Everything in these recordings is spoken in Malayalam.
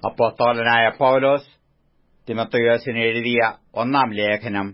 അപ്പോസ്തോലനായ പൗലോസ് തിമത്തയോസിന് എഴുതിയ ഒന്നാം ലേഖനം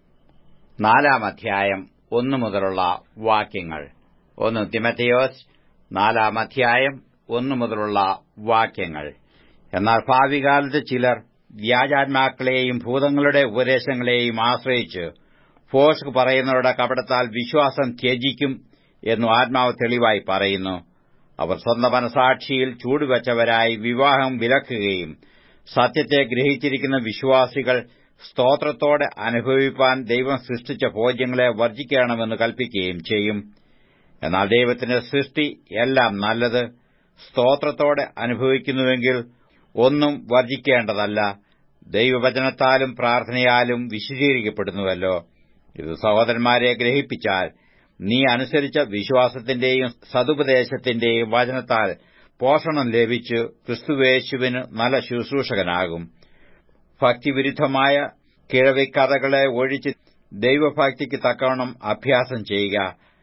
നാലാം അധ്യായം ഒന്നു മുതലുള്ള വാക്യങ്ങൾ ഒന്ന് തിമത്തയോസ് നാലാം അധ്യായം ഒന്നു മുതലുള്ള വാക്യങ്ങൾ എന്നാൽ ഭാവികാലത്ത് ചിലർ വ്യാജാത്മാക്കളെയും ഭൂതങ്ങളുടെ ഉപദേശങ്ങളെയും ആശ്രയിച്ച് ഫോഷ്ക് പറയുന്നവരുടെ കപടത്താൽ വിശ്വാസം ത്യജിക്കും എന്നു ആത്മാവ് തെളിവായി പറയുന്നു അവർ സ്വന്തം മനസാക്ഷിയിൽ ചൂടുവച്ചവരായി വിവാഹം വിലക്കുകയും സത്യത്തെ ഗ്രഹിച്ചിരിക്കുന്ന വിശ്വാസികൾ സ്തോത്രത്തോടെ അനുഭവിപ്പാൻ ദൈവം സൃഷ്ടിച്ച ഭോജ്യങ്ങളെ വർജിക്കണമെന്ന് കൽപ്പിക്കുകയും ചെയ്യും എന്നാൽ ദൈവത്തിന്റെ സൃഷ്ടി എല്ലാം നല്ലത് സ്തോത്രത്തോടെ അനുഭവിക്കുന്നുവെങ്കിൽ ഒന്നും വർജിക്കേണ്ടതല്ല ദൈവവചനത്താലും പ്രാർത്ഥനയാലും വിശദീകരിക്കപ്പെടുന്നുവല്ലോ ഇത് സഹോദരന്മാരെ ഗ്രഹിപ്പിച്ചാൽ നീ അനുസരിച്ച വിശ്വാസത്തിന്റെയും സതുപദേശത്തിന്റെയും വചനത്താൽ പോഷണം ലഭിച്ച് ക്രിസ്തുവേശുവിന് നല്ല ശുശ്രൂഷകനാകും ഭക്തിവിരുദ്ധമായ കിഴവിക്കഥകളെ ഒഴിച്ച് ദൈവഭക്തിക്ക് തക്കവണ്ണം അഭ്യാസം ചെയ്യുക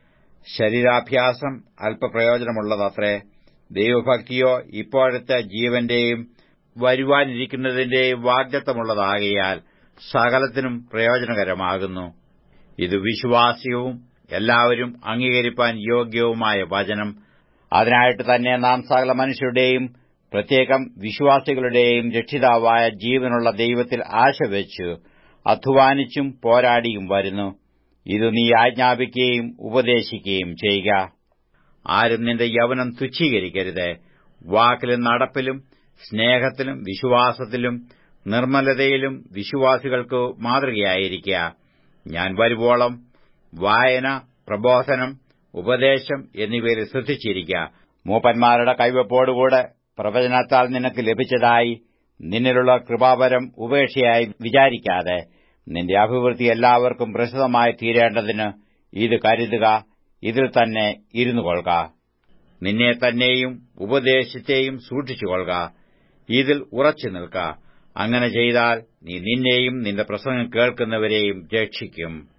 ശരീരാഭ്യാസം അല്പപ്രയോജനമുള്ളതത്രേ ദൈവഭക്തിയോ ഇപ്പോഴത്തെ ജീവന്റെയും വരുവാനിരിക്കുന്നതിന്റെയും വാഗ്ദത്തമുള്ളതാകയാൽ സകലത്തിനും പ്രയോജനകരമാകുന്നു ഇത് വിശ്വാസ്യവും എല്ലാവരും അംഗീകരിപ്പാൻ യോഗ്യവുമായ വചനം അതിനായിട്ട് തന്നെ നാം സകല മനുഷ്യരുടെയും പ്രത്യേകം വിശ്വാസികളുടെയും രക്ഷിതാവായ ജീവനുള്ള ദൈവത്തിൽ ആശവെച്ച് അധ്വാനിച്ചും പോരാടിയും വരുന്നു ഇത് നീ ആജ്ഞാപിക്കുകയും ഉപദേശിക്കുകയും ചെയ്യുക ആരും നിന്റെ യവനം തുച്ഛീകരിക്കരുത് വാക്കിലും നടപ്പിലും സ്നേഹത്തിലും വിശ്വാസത്തിലും നിർമ്മലതയിലും വിശ്വാസികൾക്ക് മാതൃകയായിരിക്കുക ഞാൻ വരുവോളം വായന പ്രബോധനം ഉപദേശം എന്നിവയിൽ ശ്രദ്ധിച്ചിരിക്കുക മൂപ്പന്മാരുടെ കൈവപ്പോടുകൂടെ പ്രവചനത്താൽ നിനക്ക് ലഭിച്ചതായി നിന്നിലുള്ള കൃപാപരം ഉപേക്ഷയായി വിചാരിക്കാതെ നിന്റെ അഭിവൃദ്ധി എല്ലാവർക്കും പ്രസിദ്ധമായി തീരേണ്ടതിന് ഇത് കരുതുക ഇതിൽ തന്നെ ഇരുന്നു കൊള്ളുക നിന്നെ തന്നെയും ഉപദേശത്തെയും സൂക്ഷിച്ചുകൊള്ളുക ഇതിൽ ഉറച്ചു നിൽക്ക അങ്ങനെ ചെയ്താൽ നീ നിന്നെയും നിന്റെ പ്രസംഗം കേൾക്കുന്നവരെയും രക്ഷിക്കും